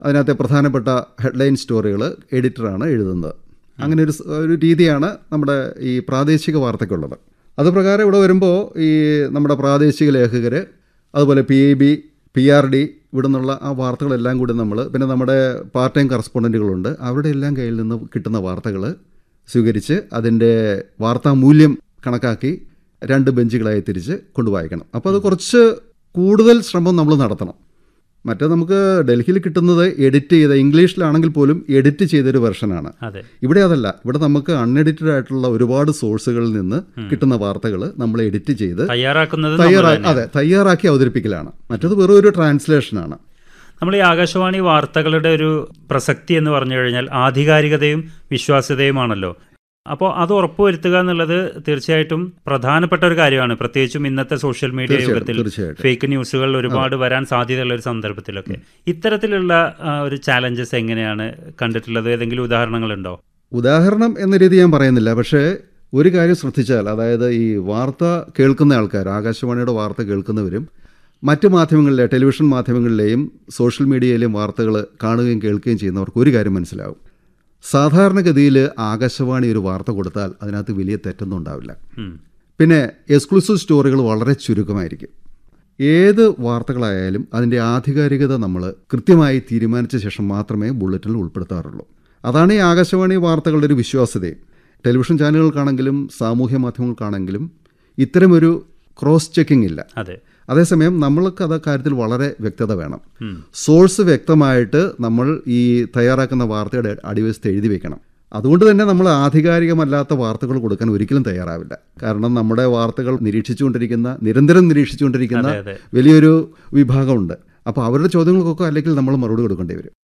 അതിനകത്തെ പ്രധാനപ്പെട്ട ഹെഡ്ലൈൻ സ്റ്റോറികൾ എഡിറ്ററാണ് എഴുതുന്നത് അങ്ങനെ ഒരു സ്- ഒരു രീതിയാണ് നമ്മുടെ ഈ പ്രാദേശിക വാർത്തയ്ക്കുള്ളത് അത് പ്രകാരം ഇവിടെ വരുമ്പോൾ ഈ നമ്മുടെ പ്രാദേശിക ലേഖകർ അതുപോലെ P I B P R D ഇവിടെ നിന്നുള്ള ആ വാർത്തകളെല്ലാം കൂടി നമ്മൾ പിന്നെ നമ്മുടെ പാർട്ട് ടൈം കറസ്പോണ്ടൻറ്റുകളുണ്ട് അവരുടെ എല്ലാം കയ്യിൽ നിന്ന് കിട്ടുന്ന വാർത്തകൾ സ്വീകരിച്ച് അതിൻ്റെ വാർത്താ മൂല്യം കണക്കാക്കി രണ്ട് ബെഞ്ചുകളായി തിരിച്ച് കൊണ്ടുവായിക്കണം അപ്പോൾ അത് കുറച്ച് കൂടുതൽ ശ്രമം നമ്മൾ നടത്തണം മറ്റേ നമുക്ക് ഡൽഹിയിൽ കിട്ടുന്നത് എഡിറ്റ് ചെയ്ത ഇംഗ്ലീഷിലാണെങ്കിൽ പോലും എഡിറ്റ് ചെയ്തൊരു വെർഷനാണ് അതെ ഇവിടെ അതല്ല ഇവിടെ നമുക്ക് അൺഎഡിറ്റഡ് ആയിട്ടുള്ള ഒരുപാട് സോഴ്സുകളിൽ നിന്ന് കിട്ടുന്ന വാർത്തകൾ നമ്മൾ എഡിറ്റ് ചെയ്ത് തയ്യാറാക്കുന്നത് നമ്മൾ തയ്യാറാക്കി തന്നെ. അതെ തയ്യാറാക്കി അവതരിപ്പിക്കലാണ് മറ്റത് വെറും ഒരു ട്രാൻസ്ലേഷനാണ് നമ്മൾ ഈ ആകാശവാണി വാർത്തകളുടെ ഒരു പ്രസക്തി എന്ന് പറഞ്ഞു കഴിഞ്ഞാൽ ആധികാരികതയും വിശ്വാസ്യതയുമാണല്ലോ അപ്പോൾ അത് ഉറപ്പുവരുത്തുക എന്നുള്ളത് തീർച്ചയായിട്ടും പ്രധാനപ്പെട്ട ഒരു കാര്യമാണ് പ്രത്യേകിച്ചും ഇന്നത്തെ സോഷ്യൽ മീഡിയ തീർച്ചയായിട്ടും, യുഗത്തിൽ തീർച്ചയായിട്ടും. ഫേക്ക് ന്യൂസുകൾ ഒരുപാട് വരാൻ സാധ്യതയുള്ള ഒരു സന്ദർഭത്തിലൊക്കെ ഇത്തരത്തിലുള്ള ആ, ഒരു ചാലഞ്ചസ് എങ്ങനെയാണ് കണ്ടിട്ടുള്ളത് ഏതെങ്കിലും ഉദാഹരണങ്ങളുണ്ടോ ഉദാഹരണം എന്ന രീതി ഞാൻ പറയുന്നില്ല പക്ഷേ ഒരു കാര്യം ശ്രദ്ധിച്ചാൽ അതായത് ഈ വാർത്ത കേൾക്കുന്ന ആൾക്കാർ ആകാശവാണിയുടെ വാർത്ത കേൾക്കുന്നവരും മറ്റ് മാധ്യമങ്ങളിലെ ടെലിവിഷൻ മാധ്യമങ്ങളിലെയും സോഷ്യൽ മീഡിയയിലെയും വാർത്തകൾ കാണുകയും കേൾക്കുകയും ചെയ്യുന്നവർക്ക് ഒരു കാര്യം മനസ്സിലാവും സാധാരണഗതിയിൽ ആകാശവാണി ഒരു വാർത്ത കൊടുത്താൽ അതിനകത്ത് വലിയ തെറ്റൊന്നും ഉണ്ടാവില്ല ഉം. പിന്നെ എക്സ്ക്ലൂസീവ് സ്റ്റോറികൾ വളരെ ചുരുക്കമായിരിക്കും ഏത് വാർത്തകളായാലും അതിൻ്റെ ആധികാരികത നമ്മൾ കൃത്യമായി തീരുമാനിച്ച ശേഷം മാത്രമേ ബുള്ളറ്റിനിൽ ഉൾപ്പെടുത്താറുള്ളൂ അതാണ് ഈ ആകാശവാണി വാർത്തകളുടെ ഒരു വിശ്വാസ്യതയും ടെലിവിഷൻ ചാനലുകൾക്കാണെങ്കിലും സാമൂഹ്യ മാധ്യമങ്ങൾക്കാണെങ്കിലും ഇത്തരമൊരു ക്രോസ് ചെക്കിംഗ് ഇല്ല അതെ അതേസമയം നമ്മൾക്ക് അത് കാര്യത്തിൽ വളരെ വ്യക്തത വേണം ഉം. സോഴ്സ് വ്യക്തമായിട്ട് നമ്മൾ ഈ തയ്യാറാക്കുന്ന വാർത്തയുടെ അടിവശത്ത് എഴുതി വെക്കണം അതുകൊണ്ട് തന്നെ നമ്മൾ ആധികാരികമല്ലാത്ത വാർത്തകൾ കൊടുക്കാൻ ഒരിക്കലും തയ്യാറാവില്ല കാരണം നമ്മുടെ വാർത്തകൾ നിരീക്ഷിച്ചുകൊണ്ടിരിക്കുന്ന നിരന്തരം നിരീക്ഷിച്ചുകൊണ്ടിരിക്കുന്ന അതെ, അതെ. വലിയൊരു വിഭാഗമുണ്ട് അപ്പോൾ അവരുടെ ചോദ്യങ്ങൾക്കൊക്കെ അല്ലെങ്കിൽ നമ്മൾ മറുപടി കൊടുക്കേണ്ടി വരും